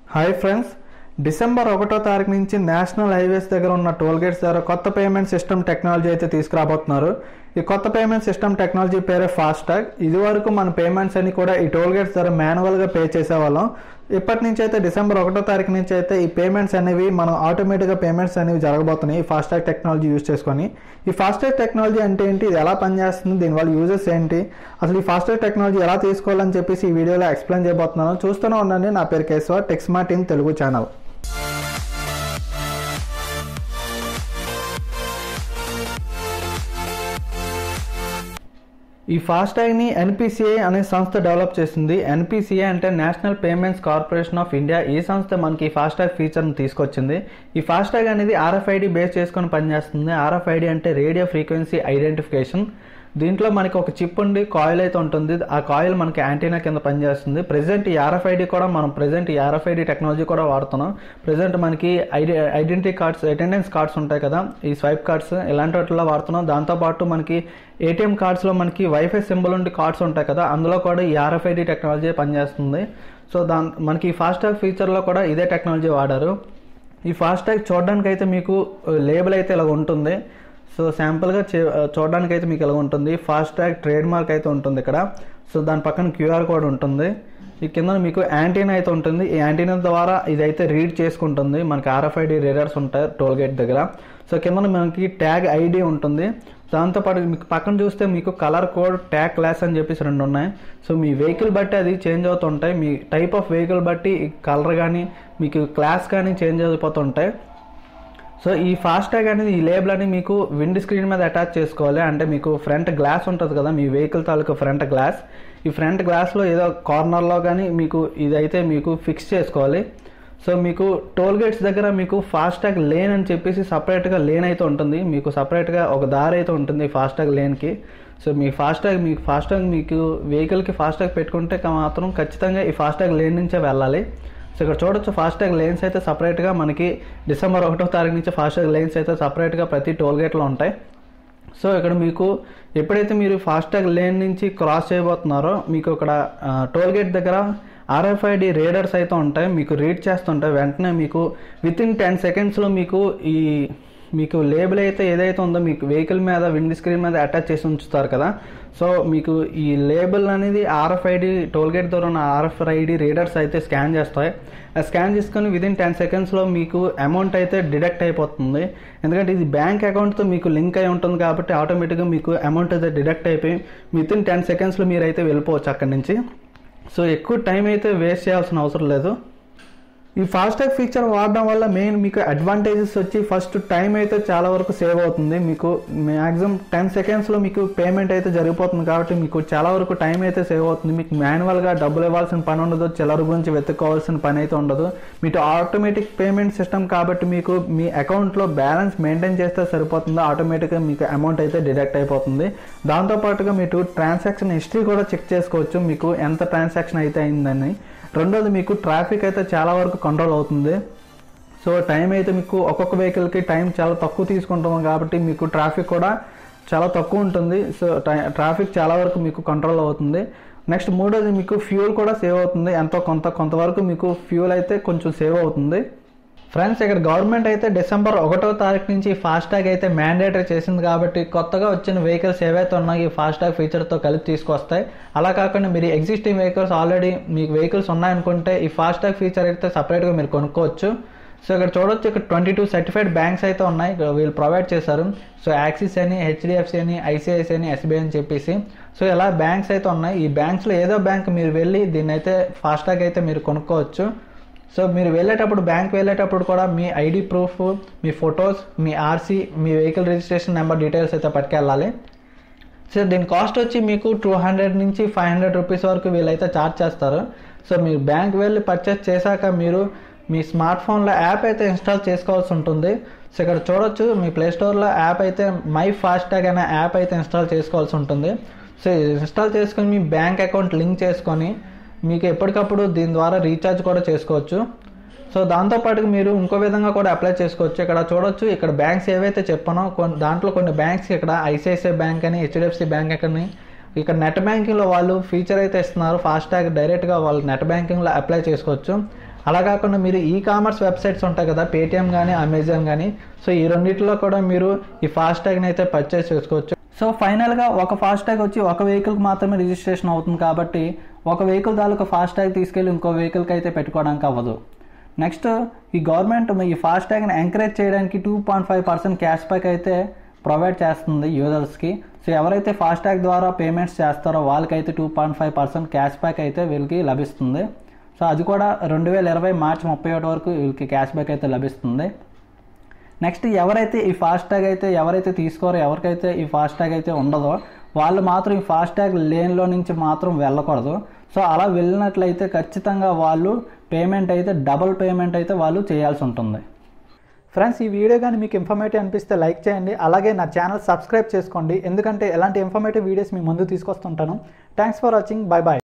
hi friends December ఒకటో తారీఖు నుంచి నేషనల్ హైవేస్ దగ్గర ఉన్న టోల్ గేట్స్ ద్వారా కొత్త పేమెంట్ సిస్టమ్ టెక్నాలజీ అయితే తీసుకురాబోతున్నారు ఈ కొత్త పేమెంట్ సిస్టమ్ టెక్నాలజీ పేరే ఫాస్టాగ్ ఇది వరకు మన పేమెంట్స్ అన్ని కూడా ఈ టోల్ గేట్స్ ద్వారా మాన్యువల్గా పే చేసేవాళ్ళం ఇప్పటి నుంచి అయితే డిసెంబర్ ఒకటో తారీఖు నుంచి అయితే ఈ పేమెంట్స్ అనేవి మనం ఆటోమేటిక్గా పేమెంట్స్ అనేవి జరగబోతున్నాయి ఈ ఫాస్టాగ్ టెక్నాలజీ యూజ్ చేసుకొని ఈ ఫాస్టాగ్ టెక్నాలజీ అంటే ఏంటి ఇది ఎలా పనిచేస్తుంది దీనివల్ల యూజెస్ ఏంటి అసలు ఈ ఫాస్టాగ్ టెక్నాలజీ ఎలా తీసుకోవాలని చెప్పేసి ఈ వీడియోలో ఎక్స్ప్లెయిన్ చేయబోతున్నాను చూస్తూనే ఉండండి నా పేరు కేశవ టెక్స్మా టీమ్ తెలుగు ఛానల్ ఈ ఫాస్టాగ్ని ఎన్పిసిఐ అనే సంస్థ డెవలప్ చేసింది ఎన్పిసిఐ అంటే National Payments Corporation of India ఈ సంస్థ మనకి ఈ ఫాస్టాగ్ ఫీచర్ని తీసుకొచ్చింది ఈ ఫాస్టాగ్ అనేది ఆర్ఎఫ్ఐడి బేస్ చేసుకొని పనిచేస్తుంది ఆర్ఎఫ్ఐడి అంటే రేడియో ఫ్రీక్వెన్సీ ఐడెంటిఫికేషన్ దీంట్లో మనకి ఒక చిప్ ఉండి కాయిల్ అయితే ఉంటుంది ఆ కాయిల్ మనకి యాంటీనా కింద పనిచేస్తుంది ప్రెసెంట్ ఈ ఆర్ఎఫ్ఐడి కూడా మనం ప్రెసెంట్ ఈ ఆర్ఎఫ్ఐడి టెక్నాలజీ కూడా వాడుతున్నాం ప్రెసెంట్ మనకి ID identity cards attendance cards ఉంటాయి కదా ఈ స్వైప్ కార్డ్స్ ఇలాంటి వాటిలో వాడుతున్నాం దాంతోపాటు మనకి ఏటీఎం కార్డ్స్లో మనకి వైఫై సింబల్ ఉండి కార్డ్స్ ఉంటాయి కదా అందులో కూడా ఈ ఆర్ఎఫ్ఐడి టెక్నాలజీ పనిచేస్తుంది సో దాని మనకి ఈ ఫాస్టాగ్ ఫీచర్లో కూడా ఇదే టెక్నాలజీ వాడారు ఈ ఫాస్టాగ్ చూడడానికి అయితే మీకు లేబుల్ అయితే ఇలా ఉంటుంది సో శాంపుల్గా చూడడానికి అయితే మీకు ఇలా ఉంటుంది ఫాస్టాగ్ ట్రేడ్ మార్క్ అయితే ఉంటుంది ఇక్కడ సో దాని పక్కన క్యూఆర్ కోడ్ ఉంటుంది ఈ కింద మీకు యాంటీనా అయితే ఉంటుంది ఈ యాంటీనా ద్వారా ఇదైతే రీడ్ చేసుకుంటుంది మనకి ఆర్ఎఫ్ఐడి రీడర్స్ ఉంటాయి టోల్ గేట్ దగ్గర సో కింద మనకి ట్యాగ్ ఐడి ఉంటుంది దాంతోపాటు మీకు పక్కన చూస్తే మీకు కలర్ కోడ్ ట్యాగ్ క్లాస్ అని చెప్పేసి రెండు ఉన్నాయి సో మీ వెహికల్ బట్టి అది చేంజ్ అవుతుంటాయి మీ టైప్ ఆఫ్ వెహికల్ బట్టి కలర్ కానీ మీకు క్లాస్ కానీ చేంజ్ అయిపోతుంటాయి సో ఈ ఫాస్టాగ్ అనేది ఈ లేబుల్ అని మీకు విండ్ స్క్రీన్ మీద అటాచ్ చేసుకోవాలి అంటే మీకు ఫ్రంట్ గ్లాస్ ఉంటుంది కదా మీ వెహికల్ తాలూకు ఫ్రంట్ గ్లాస్ ఈ ఫ్రంట్ గ్లాస్లో ఏదో కార్నర్లో కానీ మీకు ఇదైతే మీకు ఫిక్స్ చేసుకోవాలి సో మీకు టోల్ గేట్స్ దగ్గర మీకు ఫాస్టాగ్ లేన్ అని చెప్పేసి సపరేట్గా లేన్ అయితే ఉంటుంది మీకు సపరేట్గా ఒక దారి అయితే ఉంటుంది ఫాస్టాగ్ లేన్కి సో మీ ఫాస్టాగ్ మీకు ఫాస్టాగ్ మీకు వెహికల్కి ఫాస్టాగ్ పెట్టుకుంటే మాత్రం ఖచ్చితంగా ఈ ఫాస్టాగ్ లేన్ నుంచే వెళ్ళాలి సో ఇక్కడ చూడొచ్చు ఫాస్టాగ్ లేన్స్ అయితే సపరేట్గా మనకి డిసెంబర్ ఒకటో తారీఖు నుంచి ఫాస్టాగ్ లేన్స్ అయితే సపరేట్గా ప్రతి టోల్ గేట్లో ఉంటాయి సో ఇక్కడ మీకు ఎప్పుడైతే మీరు ఫాస్టాగ్ లేన్ నుంచి క్రాస్ చేయబోతున్నారో మీకు ఇక్కడ టోల్ గేట్ దగ్గర ఆర్ఎఫ్ఐడి రీడర్స్ అయితే ఉంటాయి మీకు రీడ్ చేస్తుంటాయి వెంటనే మీకు విత్ ఇన్ టెన్ సెకండ్స్లో మీకు ఈ మీకు లేబుల్ అయితే ఏదైతే ఉందో మీకు వెహికల్ మీద విండ్ స్క్రీన్ మీద అటాచ్ చేసి ఉంచుతారు కదా సో మీకు ఈ లేబుల్ అనేది ఆర్ఎఫ్ఐడి టోల్ గేట్ ద్వారా ఉన్న ఆర్ఎఫ్ఐడి రీడర్స్ అయితే స్కాన్ చేస్తాయి ఆ స్కాన్ చేసుకొని విదిన్ టెన్ సెకండ్స్లో మీకు అమౌంట్ అయితే డిడక్ట్ అయిపోతుంది ఎందుకంటే ఇది బ్యాంక్ అకౌంట్తో మీకు లింక్ అయి ఉంటుంది కాబట్టి ఆటోమేటిక్గా మీకు అమౌంట్ అయితే డిడక్ట్ అయిపోయి విత్ ఇన్ టెన్ సెకండ్స్లో మీరు అయితే వెళ్ళిపోవచ్చు అక్కడి నుంచి సో ఎక్కువ టైం అయితే వేస్ట్ చేయాల్సిన అవసరం లేదు ఈ ఫాస్టాగ్ ఫీచర్ వాడడం వల్ల మెయిన్ మీకు అడ్వాంటేజెస్ వచ్చి ఫస్ట్ టైం అయితే చాలా వరకు సేవ్ అవుతుంది మీకు మ్యాక్సిమం టెన్ సెకండ్స్లో మీకు పేమెంట్ అయితే జరిగిపోతుంది కాబట్టి మీకు చాలా వరకు టైం అయితే సేవ్ అవుతుంది మీకు మాన్యువల్గా డబ్బులు ఇవ్వాల్సిన పని ఉండదు చిల్లర గురించి వెతుక్కోవాల్సిన పని అయితే ఉండదు మీకు ఆటోమేటిక్ పేమెంట్ సిస్టమ్ కాబట్టి మీకు మీ అకౌంట్లో బ్యాలెన్స్ మెయింటైన్ చేస్తే సరిపోతుంది ఆటోమేటిక్గా మీకు అమౌంట్ అయితే డిడక్ట్ అయిపోతుంది దాంతోపాటుగా మీకు ట్రాన్సాక్షన్ హిస్టరీ కూడా చెక్ చేసుకోవచ్చు మీకు ఎంత ట్రాన్సాక్షన్ అయితే అయిందని రెండోది మీకు ట్రాఫిక్ అయితే చాలా వరకు కంట్రోల్ అవుతుంది సో టైం అయితే మీకు ఒక్కొక్క వెహికల్కి టైం చాలా తక్కువ తీసుకుంటాం కాబట్టి మీకు ట్రాఫిక్ కూడా చాలా తక్కువ ఉంటుంది సో ట్రాఫిక్ చాలా వరకు మీకు కంట్రోల్ అవుతుంది నెక్స్ట్ మూడోది మీకు ఫ్యూల్ కూడా సేవ్ అవుతుంది ఎంతో కొంత కొంతవరకు మీకు ఫ్యూల్ అయితే కొంచెం సేవ్ అవుతుంది ఫ్రెండ్స్ ఇక్కడ గవర్నమెంట్ అయితే డిసెంబర్ ఒకటో తారీఖు నుంచి ఫాస్టాగ్ అయితే మ్యాండేటరీ చేసింది కాబట్టి కొత్తగా వచ్చిన వెహికల్స్ ఏవైతే ఉన్నాయో ఈ ఫాస్టాగ్ ఫీచర్తో కలిపి తీసుకొస్తాయి అలా కాకుండా మీరు ఎగ్జిస్టింగ్ వెహికల్స్ ఆల్రెడీ మీకు వెహికల్స్ ఉన్నాయనుకుంటే ఈ ఫాస్టాగ్ ఫీచర్ అయితే సపరేట్గా మీరు కొనుక్కోవచ్చు సో ఇక్కడ చూడొచ్చు ఇక్కడ ట్వంటీ టూ సర్టిఫైడ్ బ్యాంక్స్ అయితే ఉన్నాయి ఇక్కడ వీళ్ళు ప్రొవైడ్ చేశారు సో యాక్సిస్ అని హెచ్డిఎఫ్సి అని ఐసిఐసి అని ఎస్బీఐ అని చెప్పేసి సో ఇలా బ్యాంక్స్ అయితే ఉన్నాయి ఈ బ్యాంక్స్లో ఏదో బ్యాంక్ మీరు వెళ్ళి దీన్ని అయితే ఫాస్టాగ్ అయితే మీరు కొనుక్కోవచ్చు సో మీరు వెళ్ళేటప్పుడు బ్యాంక్ వెళ్ళేటప్పుడు కూడా మీ ఐడి ప్రూఫ్ మీ ఫొటోస్ మీ ఆర్సీ మీ వెహికల్ రిజిస్ట్రేషన్ నెంబర్ డీటెయిల్స్ అయితే పట్టుకెళ్ళాలి సో దీని కాస్ట్ వచ్చి మీకు టూ హండ్రెడ్ నుంచి ఫైవ్ హండ్రెడ్ రూపీస్ వరకు వీళ్ళైతే ఛార్జ్ చేస్తారు సో మీరు బ్యాంక్ వెళ్ళి పర్చేస్ చేశాక మీరు మీ స్మార్ట్ ఫోన్లో యాప్ అయితే ఇన్స్టాల్ చేసుకోవాల్సి ఉంటుంది సో ఇక్కడ చూడొచ్చు మీ ప్లే స్టోర్లో యాప్ అయితే మై ఫాస్టాగ్ అనే యాప్ అయితే ఇన్స్టాల్ చేసుకోవాల్సి ఉంటుంది సో ఇన్స్టాల్ చేసుకొని మీ బ్యాంక్ అకౌంట్ లింక్ చేసుకొని మీకు ఎప్పటికప్పుడు దీని ద్వారా రీఛార్జ్ కూడా చేసుకోవచ్చు సో దాంతోపాటు మీరు ఇంకో విధంగా కూడా అప్లై చేసుకోవచ్చు ఇక్కడ చూడొచ్చు ఇక్కడ బ్యాంక్స్ ఏవైతే చెప్పానో కొన్ని దాంట్లో కొన్ని బ్యాంక్స్ ఇక్కడ ఐసిఐసిఐ బ్యాంక్ అని హెచ్డిఎఫ్సి బ్యాంక్ అని ఇక్కడ నెట్ బ్యాంకింగ్లో వాళ్ళు ఫీచర్ అయితే ఇస్తున్నారు ఫాస్టాగ్ డైరెక్ట్గా వాళ్ళు నెట్ బ్యాంకింగ్లో అప్లై చేసుకోవచ్చు అలా కాకుండా మీరు ఈ కామర్స్ వెబ్సైట్స్ ఉంటాయి కదా పేటిఎం కానీ అమెజాన్ కానీ సో ఈ రెండిట్లో కూడా మీరు ఈ ఫాస్టాగ్ని అయితే పర్చేస్ చేసుకోవచ్చు సో ఫైనల్గా ఒక ఫాస్టాగ్ వచ్చి ఒక వెహికల్కి మాత్రమే రిజిస్ట్రేషన్ అవుతుంది కాబట్టి ఒక వెహికల్ తాలూకు ఫాస్టాగ్ తీసుకెళ్ళి ఇంకో వెహికల్కి అయితే పెట్టుకోవడానికి అవ్వదు నెక్స్ట్ ఈ గవర్నమెంట్ ఈ ఫాస్టాగ్ని ఎంకరేజ్ చేయడానికి two point five percent cash back అయితే ప్రొవైడ్ చేస్తుంది యూజర్స్కి సో ఎవరైతే ఫాస్టాగ్ ద్వారా పేమెంట్స్ చేస్తారో వాళ్ళకైతే two point five percent cash back అయితే వీళ్ళకి లభిస్తుంది సో అది కూడా రెండు వేల ఇరవై మార్చి ముప్పై ఒకటి వరకు వీళ్ళకి క్యాష్ బ్యాక్ అయితే లభిస్తుంది నెక్స్ట్ ఎవరైతే ఈ ఫాస్టాగ్ అయితే ఎవరైతే తీసుకోరో ఎవరికైతే ఈ ఫాస్టాగ్ అయితే ఉండదో వాళ్ళు మాత్రం ఈ ఫాస్టాగ్ లేన్లో నుంచి మాత్రం వెళ్ళకూడదు సో అలా వెళ్ళినట్లయితే ఖచ్చితంగా వాళ్ళు పేమెంట్ అయితే డబుల్ పేమెంట్ అయితే వాళ్ళు చేయాల్సి ఉంటుంది ఫ్రెండ్స్ ఈ వీడియో కానీ మీకు ఇన్ఫర్మేటివ్ అనిపిస్తే లైక్ చేయండి అలాగే నా ఛానల్ సబ్స్క్రైబ్ చేసుకోండి ఎందుకంటే ఎలాంటి ఇన్ఫర్మేటివ్ వీడియోస్ మీ ముందు తీసుకొస్తుంటాను thanks for watching bye bye